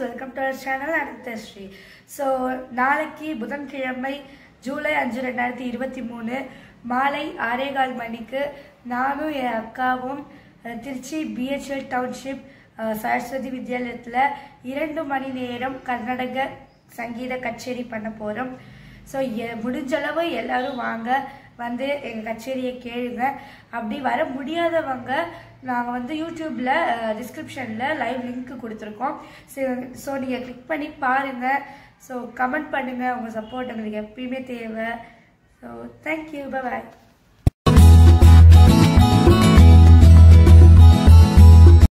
welcome to our channel Ananthasri so நாளைக்கு புதன்கிழமை ஜூலை அஞ்சு ரெண்டாயிரத்தி இருபத்தி மூணு மாலை ஆறேகால் மணிக்கு நானும் என் அக்காவும் அஹ், திருச்சி பிஹெச்எல் டவுன்ஷிப் அஹ், சரஸ்வதி வித்யாலயத்தில் இரண்டு மணி நேரம் கர்நாடக சங்கீத கச்சேரி பண்ண போகிறோம் ஸோ முடிஞ்சளவு எல்லாரும் வாங்க வந்து எங்கள் கச்சேரியை கேளுங்க அப்படி வர முடியாதவங்க நாங்கள் வந்து யூடியூப்பில் டிஸ்கிரிப்ஷனில் லைவ் லிங்க் கொடுத்துருக்கோம் ஸோ ஸோ நீங்கள் கிளிக் பண்ணி பாருங்கள் ஸோ கமெண்ட் பண்ணுங்கள் உங்கள் சப்போர்ட் எங்களுக்கு எப்பயுமே தேவை ஸோ தேங்க்யூ பாய்